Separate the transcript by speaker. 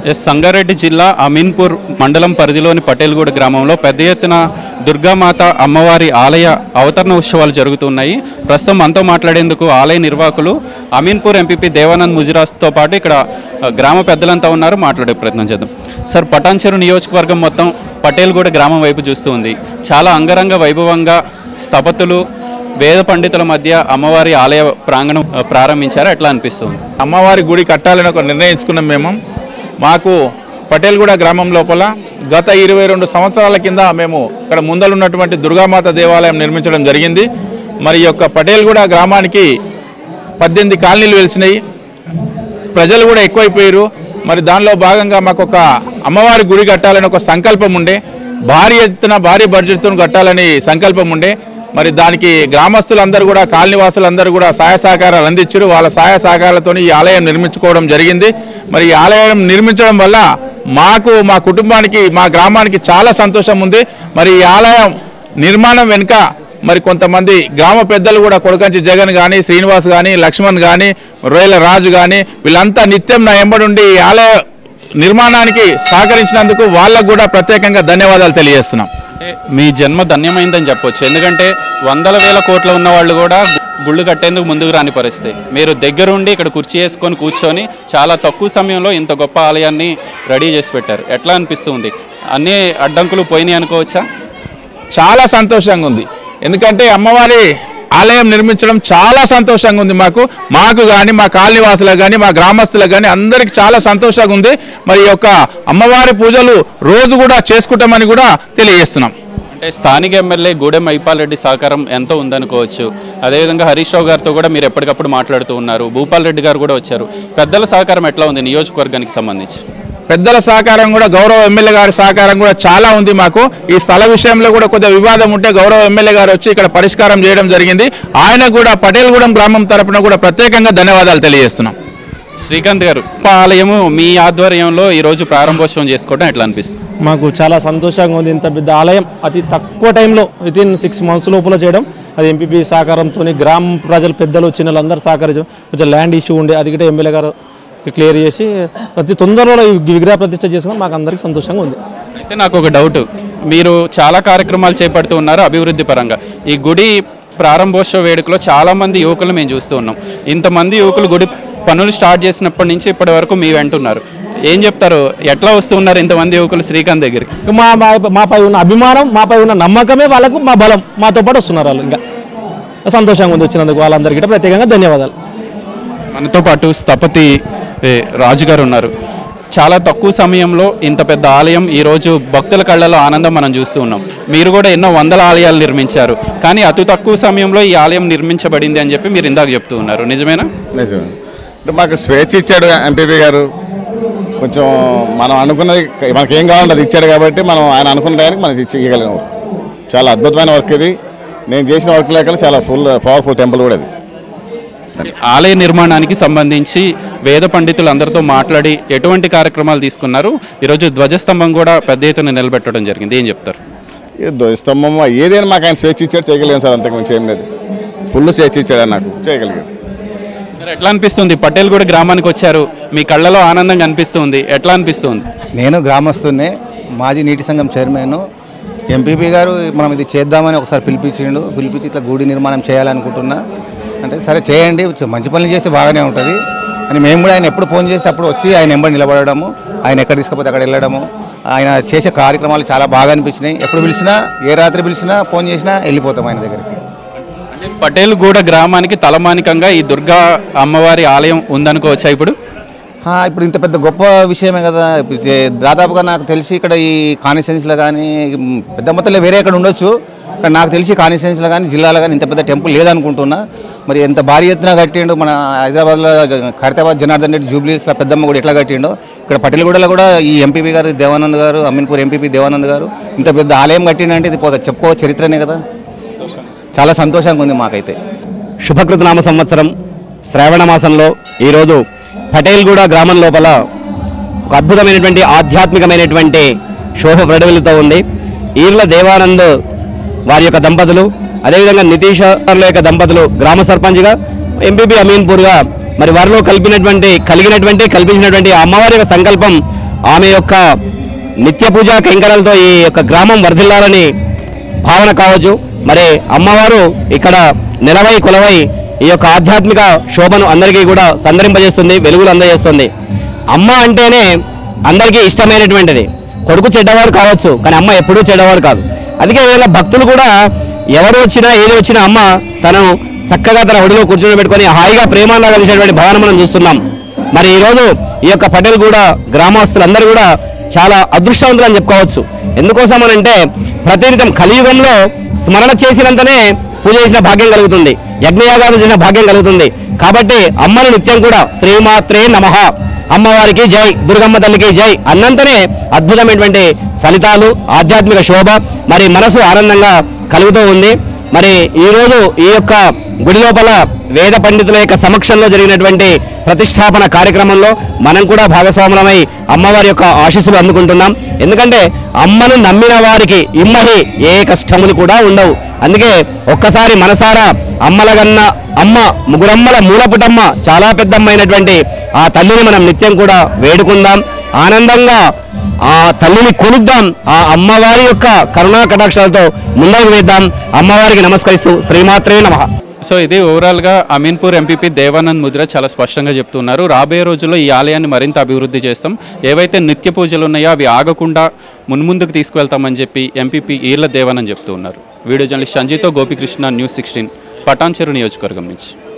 Speaker 1: yes Sangareddy జిల్లా అమీన్పూర్ మండలం పరిధిలోని పటేల్గూడ గ్రామంలో పెద్ద ఎత్తున దుర్గామాత అమ్మవారి ఆలయ అవతరణ ఉత్సవాలు జరుగుతున్నాయి ప్రస్తుతం మనతో మాట్లాడేందుకు ఆలయ నిర్వాహకులు అమీన్పూర్ ఎంపీపీ దేవానంద్ ముజిరాస్తో పాటు ఇక్కడ ఆ, గ్రామ పెద్దలంతా ఉన్నారు మాట్లాడే ప్రయత్నం చేద్దాం సార్ పటాన్చెరు నియోజకవర్గం మొత్తం పటేల్గూడ గ్రామం వైపు చూస్తూ ఉంది చాలా అంగరంగ వైభవంగా స్థపతులు వేద పండితుల మధ్య అమ్మవారి ఆలయ ప్రాంగణం ఆ, ప్రారంభించారు ఎట్లా అనిపిస్తుంది
Speaker 2: అమ్మవారి గుడి కట్టాలని ఒక నిర్ణయించుకున్నాం మేము మాకు పటేల్గూడ గ్రామం లోపల గత ఇరవై రెండు సంవత్సరాల కింద మేము ఇక్కడ ముందలున్నటువంటి దుర్గామాత దేవాలయం నిర్మించడం జరిగింది మరి ఈ యొక్క పటేల్గూడ గ్రామానికి పద్దెనిమిది కాలనీలు వెలిసినాయి ప్రజలు కూడా ఎక్కువైపోయారు మరి దానిలో భాగంగా మాకు ఒక అమ్మవారి గుడి కట్టాలని ఒక సంకల్పం ఉండే భారీ ఎత్తున భారీ బడ్జెట్తో కట్టాలని సంకల్పం ఉండే మరి దానికి గ్రామస్తులందరూ కూడా కాలనీవాసులందరూ కూడా సహాయ సహకారాలు అందించారు వాళ్ళ సహాయ సహకారాలతో ఈ ఆలయం నిర్మించుకోవడం జరిగింది మరి ఈ ఆలయం నిర్మించడం వల్ల మాకు మా కుటుంబానికి మా గ్రామానికి చాలా సంతోషం ఉంది మరి ఈ ఆలయం నిర్మాణం వెనుక మరి కొంతమంది గ్రామ పెద్దలు కూడా కొడకంచి జగన్ కానీ శ్రీనివాస్ కానీ లక్ష్మణ్ కానీ రొయ్యల రాజు కానీ వీళ్ళంతా నిత్యం నా ఎంబడుండి ఈ ఆలయ నిర్మాణానికి సహకరించినందుకు వాళ్ళకు కూడా ప్రత్యేకంగా ధన్యవాదాలు తెలియజేస్తున్నాం
Speaker 1: అంటే మీ జన్మ ధన్యమైందని చెప్పొచ్చు ఎందుకంటే వందల వేల కోట్ల ఉన్న వాళ్ళు కూడా గు- గుళ్ళు కట్టేందుకు ముందుకు రాని పరిస్థితి మీరు దగ్గరుండి ఇక్కడ కుర్చీ వేసుకొని కూర్చొని చాలా తక్కువ సమయంలో ఇంత గొప్ప ఆలయాన్ని రెడీ చేసి పెట్టారు ఎట్లా అనిపిస్తుంది అన్ని అడ్డంకులు పోయినాయి అనుకోవచ్చా
Speaker 2: చాలా సంతోషంగా ఉంది ఎందుకంటే అమ్మవారి ఆలయం నిర్మించడం చాలా సంతోషంగా ఉంది మాకు మాకు కానీ మా కాలనీవాసులకు కానీ మా గ్రామస్తులకు కానీ అందరికి చాలా సంతోషంగా ఉంది మరి ఈ యొక్క అమ్మవారి పూజలు రోజు కూడా చేసుకుంటామని కూడా తెలియజేస్తున్నాం
Speaker 1: అంటే స్థానిక ఎమ్మెల్యే గూడెం మైపాల్ రెడ్డి సహకారం ఎంతో ఉందనుకోవచ్చు అదేవిధంగా హరీష్ రావు గారితో కూడా మీరు ఎప్పటికప్పుడు మాట్లాడుతూ ఉన్నారు భూపాల్ రెడ్డి గారు కూడా వచ్చారు పెద్దల సహకారం ఎట్లా ఉంది నియోజకవర్గానికి సంబంధించి
Speaker 2: పెద్దల సహకారం కూడా గౌరవ ఎమ్మెల్యే గారి సహకారం కూడా చాలా ఉంది మాకు ఈ స్థల విషయంలో కూడా కొద్దిగా వివాదం ఉంటే గౌరవ ఎమ్మెల్యే గారు వచ్చి ఇక్కడ పరిష్కారం చేయడం జరిగింది ఆయన కూడా పటేల్గూడెం గ్రామం తరపున కూడా ప్రత్యేకంగా ధన్యవాదాలు తెలియజేస్తున్నాం
Speaker 1: శ్రీకాంత్ గారు గొప్ప ఆలయము మీ ఆధ్వర్యంలో ఈరోజు ప్రారంభోత్సవం చేసుకోవడం ఎట్లా అనిపిస్తుంది
Speaker 3: మాకు చాలా సంతోషంగా ఉంది ఇంత పెద్ద ఆలయం అతి తక్కువ టైంలో విత్ ఇన్ సిక్స్ మంత్స్ లోపల చేయడం అది ఎంపీపీ సహకారంతో గ్రామ ప్రజలు పెద్దలు చిన్న వాళ్ళందరూ సహకరించడం కొంచెం ల్యాండ్ ఇష్యూ ఉండే అది కూడా ఎమ్మెల్యే గారు క్లియర్ చేసి ప్రతి తొందరలో ఈ విగ్రహ ప్రతిష్ట చేసుకుని మాకు అందరికీ సంతోషంగా ఉంది
Speaker 1: అయితే నాకు ఒక డౌట్ మీరు చాలా కార్యక్రమాలు చేపడుతూ ఉన్నారు అభివృద్ధి పరంగా ఈ గుడి ప్రారంభోత్సవ వేడుకలో చాలా మంది యువకులు మేము చూస్తూ ఉన్నాం ఇంతమంది యువకులు గుడి పనులు స్టార్ట్ చేసినప్పటి నుంచి ఇప్పటి వరకు మీ వెంటున్నారు ఏం చెప్తారు ఎట్లా వస్తున్నారు ఇంతమంది యువకులు శ్రీకాంత్ దగ్గరికి
Speaker 3: మా మా- మాపై ఉన్న అభిమానం మాపై ఉన్న నమ్మకమే వాళ్ళకు మా బలం మాతో పాటు వస్తున్నారు వాళ్ళు ఇంకా సంతోషంగా ఉంది వచ్చినందుకు వాళ్ళందరికీ కూడా ప్రత్యేకంగా ధన్యవాదాలు
Speaker 1: మనతో పాటు స్థపతి ఏ, రాజు గారు ఉన్నారు చాలా తక్కువ సమయంలో ఇంత పెద్ద ఆలయం ఈరోజు భక్తుల కళ్ళలో ఆనందం మనం చూస్తూ ఉన్నాం మీరు కూడా ఎన్నో వందల ఆలయాలు నిర్మించారు కానీ అతి తక్కువ సమయంలో ఈ ఆలయం నిర్మించబడింది అని చెప్పి మీరు ఇందాక చెప్తూ ఉన్నారు నిజమేనా
Speaker 4: నిజమే అంటే మాకు స్వేచ్ఛ ఇచ్చాడు ఎంపీపీ గారు కొంచెం మనం అనుకున్నది మనకి ఏం కావాలంటే అది ఇచ్చాడు కాబట్టి మనం ఆయన అనుకున్న టైంకి మనం ఇచ్చి ఇవ్వగలిగిన వర్క్ చాలా అద్భుతమైన వర్క్ ఇది నేను చేసిన వర్క్ లేక చాలా ఫుల్ పవర్ఫుల్ టెంపుల్ కూడా ఇది
Speaker 1: ఆలయ నిర్మాణానికి సంబంధించి వేద పండితులు అందరితో మాట్లాడి ఎటువంటి కార్యక్రమాలు తీసుకున్నారు ఈరోజు ధ్వజస్తంభం కూడా పెద్ద ఎత్తున నిలబెట్టడం జరిగింది ఏం చెప్తారు
Speaker 4: ఈ ధ్వజస్తంభం ఏదైనా మాకు ఆయన స్వేచ్ఛ ఇచ్చాడు చేయగలిగాను సార్ అంతకు మించి ఏం లేదు ఫుల్ స్వేచ్ఛ ఇచ్చాడు ఆయన నాకు చేయగలిగాను
Speaker 1: సార్ ఎట్లా అనిపిస్తుంది పటేల్ కూడా గ్రామానికి వచ్చారు మీ కళ్ళలో ఆనందం కనిపిస్తుంది ఎట్లా అనిపిస్తుంది
Speaker 5: నేను గ్రామస్తున్నే మాజీ నీటి సంఘం చైర్మన్ ఎంపీపీ గారు మనం ఇది చేద్దామని ఒకసారి పిలిపించిండు పిలిపించి ఇట్లా గుడి నిర్మాణం చేయాలనుకుంటున్నా అంటే సరే చేయండి చ- మంచి పనులు చేస్తే బాగానే ఉంటుంది అని మేము కూడా ఆయన ఎప్పుడు ఫోన్ చేస్తే అప్పుడు వచ్చి ఆయన ఎంబడి నిలబడము ఆయన ఎక్కడ తీసుకపోతే అక్కడ వెళ్ళడము ఆయన చేసే కార్యక్రమాలు చాలా బాగా అనిపించినాయి ఎప్పుడు పిలిచినా ఏ రాత్రి పిలిచినా ఫోన్ చేసినా వెళ్ళిపోతాం ఆయన దగ్గరికి
Speaker 1: అంటే పటేల్ గూడ గ్రామానికి తలమానికంగా ఈ దుర్గా అమ్మవారి ఆలయం ఉందనుకోవచ్చా ఇప్పుడు
Speaker 5: ఆ, ఇప్పుడు ఇంత పెద్ద గొప్ప విషయమే కదా ఇప్పుడు చే- దాదాపుగా నాకు తెలిసి ఇక్కడ ఈ కాన్స్టిట్యున్సీలో కానీ మ్, పెద్ద మొత్తంలో వేరే ఎక్కడ ఉండొచ్చు కానీ నాకు తెలిసి కాన్స్టిట్యున్సీలో కానీ జిల్లాలో కానీ ఇంత పెద్ద టెంపుల్ లేదనుకుంటున్నా మరి ఎంత భారీ ఎత్తున కట్టిండు మన హైదరాబాద్లో ఖైరతాబాద్ జనార్దన్ రెడ్డి జూబ్లీస్లో పెద్దమ్మ కూడా ఎట్లా కట్టిండో ఇక్కడ పటేల్గూడలో కూడా ఈ ఎంపీపీ గారు దేవానంద్ గారు అమీన్పూర్ ఎంపీపీ దేవానంద్ గారు ఇంత పెద్ద ఆలయం కట్టిండంటే ఇది ఒక చెప్పుకో చరిత్రనే కదా చాలా సంతోషంగా ఉంది మాకైతే
Speaker 6: శుభకృతనామ సంవత్సరం శ్రావణ మాసంలో ఈరోజు పటేల్గూడ గ్రామం లోపల ఒక అద్భుతమైనటువంటి ఆధ్యాత్మికమైనటువంటి శోభ ప్రడవిలుతూ ఉంది ఈర్ల దేవానంద్ వారి యొక్క దంపతులు అదేవిధంగా నితీష్ గారి యొక్క దంపతులు గ్రామ సర్పంచ్గా ఎంపీపీ అమీన్పూర్గా మరి వారిలో కలిపినటువంటి కలిగినటువంటి కల్పించినటువంటి ఆ అమ్మవారి యొక్క సంకల్పం ఆమె యొక్క నిత్య పూజా కైంకర్యాలతో ఈ యొక్క గ్రామం వర్ధిల్లాలని భావన కావచ్చు మరి అమ్మవారు ఇక్కడ నిలవై కొలవై ఈ యొక్క ఆధ్యాత్మిక శోభను అందరికీ కూడా సందరింపజేస్తుంది వెలుగులు అందజేస్తుంది అమ్మ అంటేనే అందరికీ ఇష్టమైనటువంటిది కొడుకు చెడ్డవాడు కావచ్చు కానీ అమ్మ ఎప్పుడూ చెడ్డవాడు కాదు అందుకే ఏదైనా భక్తులు కూడా ఎవరు వచ్చినా ఏది వచ్చినా అమ్మ తను చక్కగా తన ఒడిలో కూర్చొని పెట్టుకొని హాయిగా ప్రేమాగా కలిసినటువంటి భావన మనం చూస్తున్నాం మరి ఈరోజు ఈ యొక్క పటేల్ కూడా గ్రామస్తులందరూ కూడా చాలా అదృష్టవంతులు అని చెప్పుకోవచ్చు ఎందుకోసం అని అంటే ప్రతినిత్యం కలియుగంలో స్మరణ చేసినంతనే పూజ చేసిన భాగ్యం కలుగుతుంది యజ్ఞయాగాలు చేసిన భాగ్యం కలుగుతుంది కాబట్టి అమ్మను నిత్యం కూడా శ్రీమాత్రే నమః అమ్మవారికి జై దుర్గమ్మ తల్లికి జై అన్నంతనే అద్భుతమైనటువంటి ఫలితాలు ఆధ్యాత్మిక శోభ మరి మనసు ఆనందంగా కలుగుతూ ఉంది మరి ఈరోజు ఈ యొక్క గుడి లోపల వేద పండితుల యొక్క సమక్షంలో జరిగినటువంటి ప్రతిష్టాపన కార్యక్రమంలో మనం కూడా భాగస్వాములమై అమ్మవారి యొక్క ఆశీస్సులు అందుకుంటున్నాం ఎందుకంటే అమ్మను నమ్మిన వారికి ఇమ్మహి ఏ కష్టములు కూడా ఉండవు అందుకే ఒక్కసారి మనసారా అమ్మలగన్న అమ్మ ముగ్గురమ్మల మూలపుటమ్మ చాలా పెద్దమ్మైనటువంటి ఆ తల్లిని మనం నిత్యం కూడా వేడుకుందాం ఆనందంగా ఆ తల్లిని కొలుద్దాం ఆ అమ్మవారి యొక్క కరుణా కటాక్షాలతో ముందరకు వేద్దాం అమ్మవారికి నమస్కరిస్తూ శ్రీమాత్రే నమః
Speaker 1: సో ఇది ఓవరాల్గా అమీన్పూర్ ఎంపీపీ దేవానంద్ ముద్ర చాలా స్పష్టంగా చెప్తున్నారు రాబోయే రోజుల్లో ఈ ఆలయాన్ని మరింత అభివృద్ధి చేస్తాం ఏవైతే నిత్య పూజలు ఉన్నాయో అవి ఆగకుండా మున్ముందుకు తీసుకువెళ్తామని చెప్పి ఎంపీపీ ఈర్ల దేవానంద్ చెప్తూ ఉన్నారు వీడియో జర్నలిస్ట్ సంజీతో గోపికృష్ణ న్యూస్ సిక్స్టీన్ పటాన్చెరు నియోజకవర్గం నుంచి